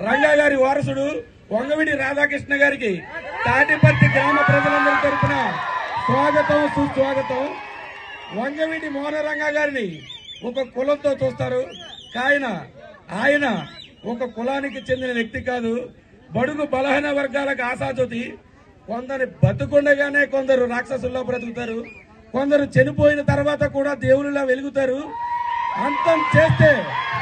రంగా గారి వారసుడు వంగవిడి రాధాకృష్ణ గారికి తాటిపర్తి గ్రామ ప్రజలందరి తరపున స్వాగతం సుస్వాగతం వంగవీటి మోహనరంగ గారిని ఒక కులంతో చూస్తారు కాయన ఆయన ఒక కులానికి చెందిన వ్యక్తి కాదు బడుగు బలహీన వర్గాలకు ఆశాజ్యోతి కొందరు బతుకుండగానే కొందరు రాక్షసుల్లో బ్రతుకుతారు కొందరు చనిపోయిన తర్వాత కూడా దేవునిలా వెలుగుతారు అంతం చేస్తే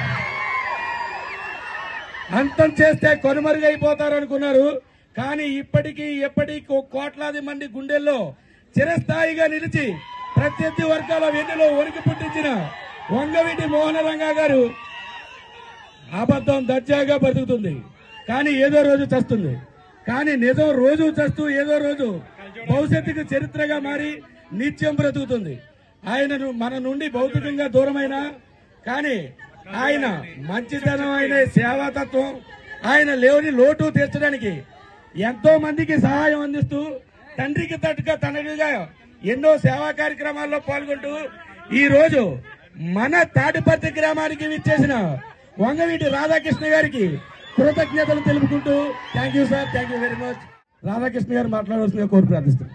అంతం చేస్తే కొనుమరుగైపోతారు అనుకున్నారు కానీ ఇప్పటికీ ఎప్పటికీ కో- కోట్లాది మంది గుండెల్లో చిరస్థాయిగా నిలిచి ప్రత్యర్థి వర్గాల వెన్నులో వణికి పుట్టించిన వంగవీటి మోహనరంగ గారు అబద్ధం దర్జాగా బతుకుతుంది కానీ ఏదో రోజు చస్తుంది కానీ నిజం రోజు చస్తూ ఏదో రోజు భవిష్యత్తుకు చరిత్రగా మారి నిత్యం బ్రతుకుతుంది ఆయనను మన నుండి భౌతికంగా దూరమైన కానీ ఆయన మంచితనం ఆయన సేవాతత్వం ఆయన లేని లోటు తీర్చడానికి ఎంతో మందికి సహాయం అందిస్తూ తండ్రికి తట్టుగా తనడిగా ఎన్నో సేవా కార్యక్రమాల్లో పాల్గొంటూ ఈ రోజు మన తాటిపర్తి గ్రామానికి విచ్చేసిన వంగవీటి రాధాకృష్ణ గారికి కృతజ్ఞతలు తెలుపుకుంటూ thank you sir thank you very much Radhakrishna గారు మాట్లాడవలసిందిగా కోరి ప్రార్థిస్తున్నాను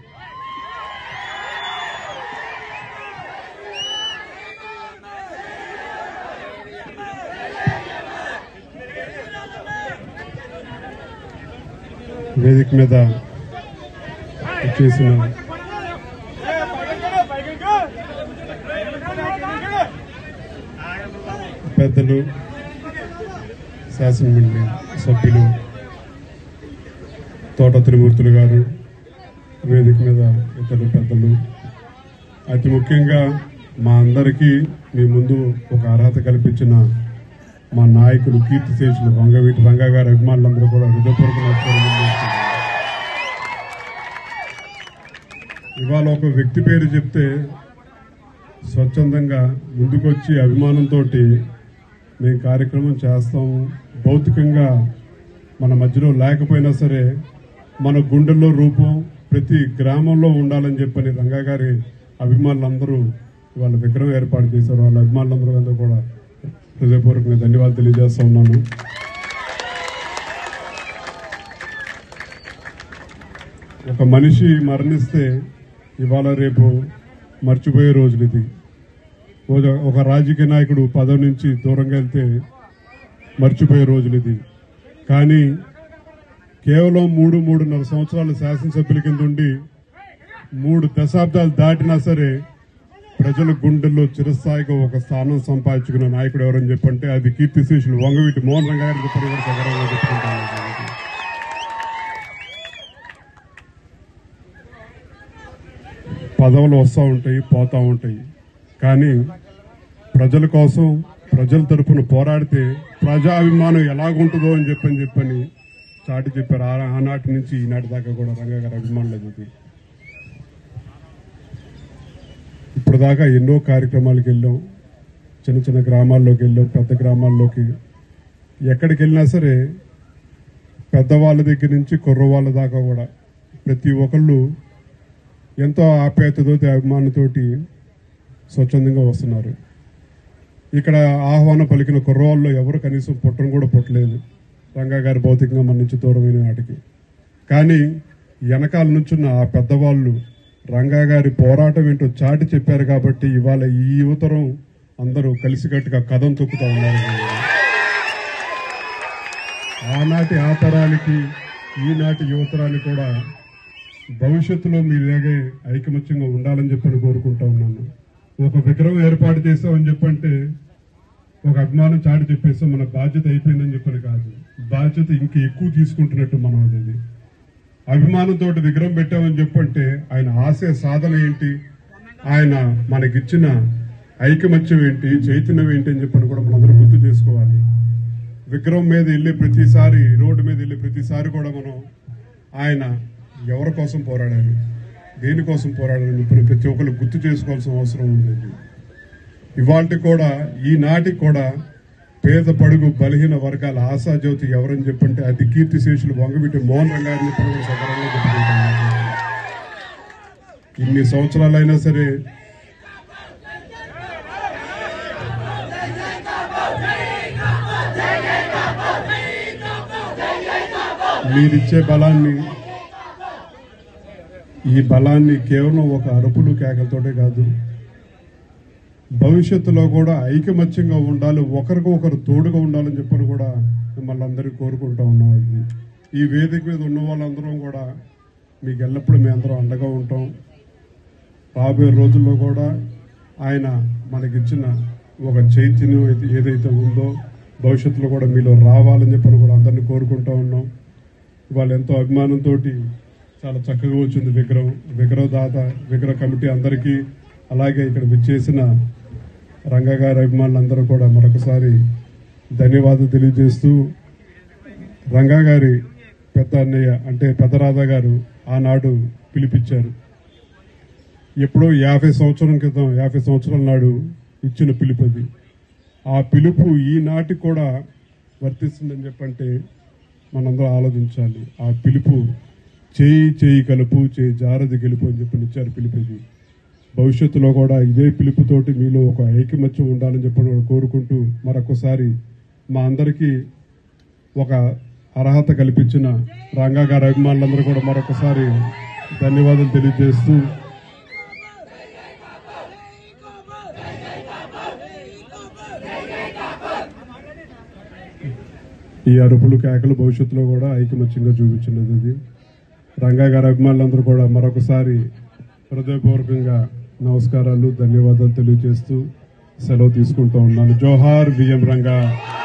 వేదిక మీద చేసిన పెద్దలు శాసనమండలి సభ్యులు తోట త్రిమూర్తులు గారు వేదిక మీద ఇతరు పెద్దలు అతి ముఖ్యంగా మా అందరికీ మీ ముందు ఒక అర్హత కల్పించిన మా నాయకులు కీర్తిశేషులు వంగవీటి రంగా గారి అభిమానులందరూ కూడా హృదయపూర్వక నమస్కారాలు తెలియజేస్తున్నాను. ఇవాళ ఒక వ్యక్తి పేరు చెప్తే స్వచ్ఛందంగా ముందుకొచ్చి అభిమానంతో మేము కార్యక్రమం చేస్తాము భౌతికంగా మన మధ్యలో లేకపోయినా సరే మన గుండెల్లో రూపం ప్రతి గ్రామంలో ఉండాలని చెప్పని రంగా గారి అభిమానులందరూ వాళ్ళ విగ్రహం ఏర్పాటు చేశారు వాళ్ళ అభిమానులందరూ అందరూ కూడా హృదయపూర్వకంగా ధన్యవాదాలు తెలియజేస్తా ఉన్నాను ఒక మనిషి మరణిస్తే ఇవాళ రేపు మర్చిపోయే రోజులు ఇది ఒక- ఒక రాజకీయ నాయకుడు పదవి నుంచి దూరంగా వెళ్తే మర్చిపోయే రోజులు ఇది కానీ కేవలం మూడు మూడున్నర సంవత్సరాలు శాసనసభ్యుల కింద ఉండి మూడు దశాబ్దాలు దాటినా సరే ప్రజల గుండెల్లో చిరస్థాయిగా ఒక స్థానం సంపాదించుకున్న నాయకుడు ఎవరని చెప్పంటే అది కీర్తిశేషులు వంగవీటి మోహన్ రంగా గారి చెప్పని కూడా సగర్వంగా చెప్పుకుంటాను పదవులు వస్తూ ఉంటాయి పోతా ఉంటాయి కానీ ప్రజల కోసం ప్రజల తరపున పోరాడితే ప్రజాభిమానం ఎలాగుంటుందో అని చెప్పని చెప్పని చాటి చెప్పారు ఆ- ఆనాటి నుంచి ఈనాటి దాకా కూడా రంగా గారి అభిమానులు అది ఇప్పుడు దాకా ఎన్నో కార్యక్రమాలకు వెళ్ళాం చిన్న చిన్న గ్రామాల్లోకి వెళ్ళాం పెద్ద గ్రామాల్లోకి ఎక్కడికి వెళ్ళినా సరే పెద్దవాళ్ళ దగ్గర నుంచి కుర్రవాళ్ళ దాకా కూడా ప్రతి ఒక్కళ్ళు ఎంతో ఆప్యాయతతోటి అభిమానంతోటి స్వచ్ఛందంగా వస్తున్నారు ఇక్కడ ఆహ్వానం పలికిన కుర్రవాళ్ళు ఎవరు కనీసం పుట్టను కూడా పుట్టలేదు రంగా గారి భౌతికంగా మన నుంచి దూరమైన నాటికి కానీ వెనకాల నుంచున్న ఆ పెద్దవాళ్ళు రంగా గారి పోరాటం ఏంటో చాటి చెప్పారు కాబట్టి ఇవాళ ఈ యువతరం అందరూ కలిసికట్టుగా కథం తొక్కుతా ఉన్నారు ఆనాటి ఆ తరానికి ఈనాటి యువతరానికి కూడా భవిష్యత్తులో మీరు ఇలాగే ఐకమత్యంగా ఉండాలని చెప్పని కోరుకుంటా ఉన్నాను ఒక విగ్రహం ఏర్పాటు చేస్తామని చెప్పంటే ఒక అభిమానం చాటి చెప్పేస్తాం మన బాధ్యత అయిపోయిందని చెప్పని కాదు బాధ్యత ఇంకా ఎక్కువ తీసుకుంటున్నట్టు మనం అది అభిమానంతో విగ్రహం పెట్టామని చెప్పంటే ఆయన ఆశయ సాధన ఏంటి ఆయన మనకిచ్చిన ఐకమత్యం ఏంటి చైతన్యం ఏంటి అని చెప్పని కూడా మనందరం గుర్తు చేసుకోవాలి విగ్రహం మీద వెళ్ళే ప్రతిసారి రోడ్డు మీద వెళ్ళే ప్రతిసారి కూడా మనం ఆయన ఎవరి కోసం పోరాడారు దేనికోసం పోరాడారు చెప్పని ప్రతి ఒక్కరు గుర్తు చేసుకోవాల్సిన అవసరం ఉంది ఇవాళ కూడా ఈనాటికి కూడా పేద పడుగు బలహీన వర్గాల ఆశాజ్యోతి ఎవరని చెప్పంటే అది కీర్తి శేషులు వంగబిట్టి మోహన్ రంగారిని ఇప్పుడు కూడా సగర్వంగా చెప్పుకుంటున్నారు ఇన్ని సంవత్సరాలైనా సరే మీరిచ్చే బలాన్ని ఈ బలాన్ని కేవలం ఒక అరుపులు కేకలతోటే కాదు భవిష్యత్తులో కూడా ఐకమత్యంగా ఉండాలి ఒకరికి ఒకరు తోడుగా ఉండాలని చెప్పని కూడా మిమ్మల్ని అందరికీ కోరుకుంటా ఉన్నాం అది ఈ వేదిక మీద ఉన్న వాళ్ళందరం కూడా మీకు ఎల్లప్పుడూ మీ అందరం అండగా ఉంటాం రాబోయే రోజుల్లో కూడా ఆయన మనకిచ్చిన ఒక చైతన్యం అయితే- ఏదైతే ఉందో భవిష్యత్తులో కూడా మీలో రావాలని చెప్పని కూడా అందరినీ కోరుకుంటా ఉన్నాం ఇవాళ ఎంతో అభిమానంతో చాలా చక్కగా వచ్చింది విగ్రహం విగ్రహదాత విగ్రహ కమిటీ అందరికీ అలాగే ఇక్కడ విచ్చేసిన రంగా గారి అభిమానులందరూ కూడా మరొకసారి ధన్యవాదాలు తెలియజేస్తూ రంగా గారి పెద్ద అన్నయ్య అంటే పెద్దరాధా గారు ఆనాడు పిలిపించారు ఎప్పుడో యాభై సంవత్సరం క్రితం యాభై సంవత్సరాల నాడు ఇచ్చిన పిలుపు అది ఆ పిలుపు ఈనాటికి కూడా వర్తిస్తుందని చెప్పంటే మనందరం ఆలోచించాలి ఆ పిలుపు చేయి చేయి కలుపు చేయి జారది గెలుపు అని చెప్పి ఇచ్చారు పిలుపు ఇది భవిష్యత్తులో కూడా ఇదే పిలుపుతోటి మీలో ఒక ఐకమత్యం ఉండాలని చెప్పి కూడా కోరుకుంటూ మరొకసారి మా అందరికీ ఒక అర్హత కల్పించిన రంగా గారి అభిమానులందరూ కూడా మరొకసారి ధన్యవాదాలు తెలియజేస్తూ ఈ అరుపులు కేకలు భవిష్యత్తులో కూడా ఐకమత్యంగా చూపించినది ఇది రంగా గారి అభిమానులందరూ కూడా మరొకసారి హృదయపూర్వకంగా నమస్కారాలు ధన్యవాదాలు తెలియజేస్తూ సెలవు తీసుకుంటూ ఉన్నాను జోహార్ బిఎం రంగా